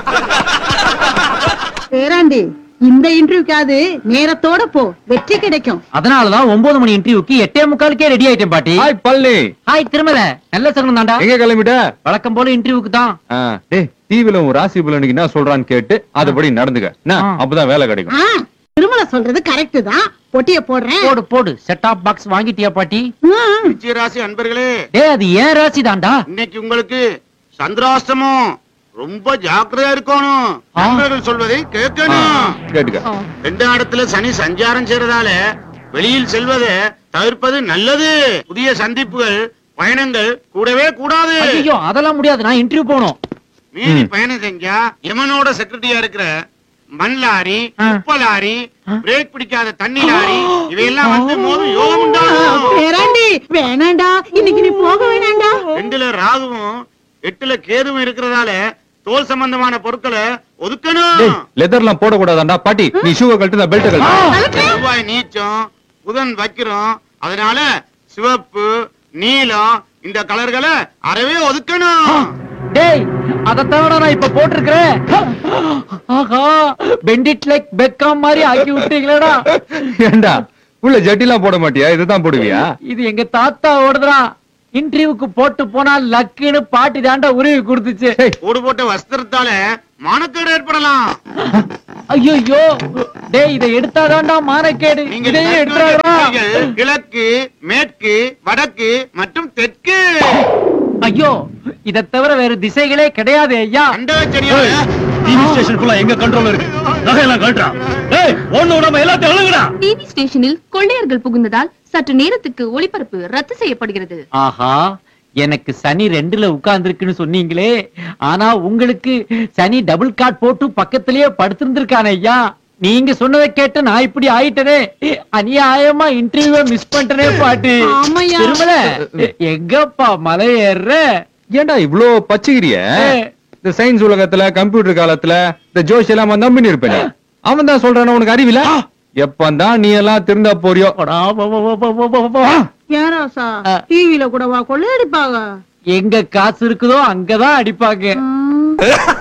பேராண்டி இந்த இன்டர்வியூக்காவது நேரத்தோட போ வெற்றி கிடைக்கும் அதனாலதான் ஒன்பது மணி இன்டர்வியூக்கு எட்டே முக்காலுக்கே ரெடி ஆயிட்டேன் பாட்டி ஹாய் பழனி ஹாய் திருமல நல்ல சகுனம் தாண்டா எங்க கிளம்பிட்ட வழக்கம் போல இன்டர்வியூக்கு தான் ஆ, டேய் டிவில உன் ராசி பலனுக்கு என்ன சொல்றான்னு கேட்டு அதுபடி நடந்துக்க என்ன? ஆ. அப்பதான் வேலை கிடைக்கும் ஆ, திருமலை சொல்றது கரெக்ட் தான் பொட்டிய போடுறேன் போடு போடு செட் ஆப் பாக்ஸ் வாங்கிட்டியா பாட்டி ம், விருச்சிக ராசி அன்பர்களே டேய் அது ஏன் ராசி தாண்டா இன்னைக்கு உங்களுக்கு சந்திராஷ்டமம் ரொம்ப ஜாக்கிரதையா இருக்கணும் ஆ. நண்பர்கள் சொல்வதை ஆ, கேட்கணும் கேட்டுக்க ரெண்டாம் இடத்துல சனி சஞ்சாரம் செய்யறதால வெளியில் செல்வதை தவிர்ப்பது நல்லது புதிய சந்திப்புகள் பயணங்கள் கூடவே கூடாது ஐயோ அதெல்லாம் முடியாது நான் இன்டர்வியூ போகணும் மீறி ம். பயணம் செஞ்சா யமனோட செக்ரட்டரியா இருக்கிற மண் லாரி ஆ. உப்ப லாரி ஆ. பிரேக் பிடிக்காத தண்ணி லாரி இவையெல்லாம் வந்து மோதும் யோகம் உண்டாகும் பேராண்டி வேணாண்டா இன்னைக்கு நீ போக வேணாண்டா ரெண்டுல ராகுவும் எட்டுல கேதுவும் இருக்கிறதால தோல் சம்பந்தமான பொருட்களை ஒதுக்கணும் டேய் லெதர்லாம் போடக்கூடாதாண்டா பாட்டி நீ ஷூவை கழட்டு நான் பெல்ட் கழட்டு செவ்வாய் நீச்சம் புதன் வைக்கிறோம் அதனால சிவப்பு நீலம் இந்த கலர்களை அறவே ஒதுக்கணும் டேய் அதத்தவிட நான் இப்ப போட்டிருக்கிறேன் ஆஹா பெண்டிட் லைக் பெக்காம் மாதிரி ஆக்கி விட்டீங்களேடா ஏண்டா உள்ள ஜட்டிலாம் போட மாட்டியா இதுதான் போடுவியா இது எங்க தாத்தா ஓடுதுடா இன்டர்வியூக்கு போட்டு போனா லக்குன்னு பாட்டி தாண்டா உருவி கொடுத்துச்சு டேய், ஓடு போட்ட வஸ்திரத்தால மானக்கேடு ஏற்படலாம் ஐயோ டேய் இதை எடுத்தாதான்டா மானக்கேடு நீங்க இதையே நினைக்க வேண்டிய எடுத்தாடா திசைகள் கிழக்கு மேற்கு வடக்கு மற்றும் தெற்கு ஐயோ இத தவிர வேற திசைகளே கிடையாது ஐயா அண்டவச்சனியோட டிவி ஸ்டேஷனுக்குள்ள எங்க கண்ட்ரோல் இருக்கு நகையெல்லாம் கழட்டான் ஏய் ஒண்ணு விடாம எல்லாத்தையும் அழுகுடா டிவி ஸ்டேஷனில் கொள்ளையர்கள் புகுந்ததால் சற்று நேரத்துக்கு ஒளிபரப்பு ரத்து செய்யப்படுகிறது ஆஹா எனக்கு சனி ரெண்டுல உட்கார்ந்துருக்குன்னு சொன்னீங்களே ஆனா உங்களுக்கு சனி டபுள் காட் போட்டு பக்கத்திலேயே படுத்திருந்திருக்கானே ஐயா நீங்க சொன்னதை கேட்டு நான் இப்படி ஆயிட்டனே அநியாயமா இன்டர்வியூ மிஸ் பண்ணிட்டனே பாட்டு ஆமாய்யா. திருமல எங்கப்பா மலை ஏறுற ஏன்டா இவ்ளோ பச்சைக்கிறிய ஏய். இந்த சயின்ஸ் உலகத்துல கம்ப்யூட்டர் காலத்துல இந்த ஜோஷ் எல்லாம் அவன் நம்பின்னு இருப்பேன் அவன் தான் சொல்றான உனக்கு அறிவில எப்பந்தான் நீ எல்லாம் திருந்தா போறியோ போடா, போ, போ, போ, போ, போ, போ. ஏன் ராசா ஆ. டிவில கூட வா கொள்ளையடிப்பாங்க எங்க காசு இருக்குதோ அங்கதான் அடிப்பாங்க ம்.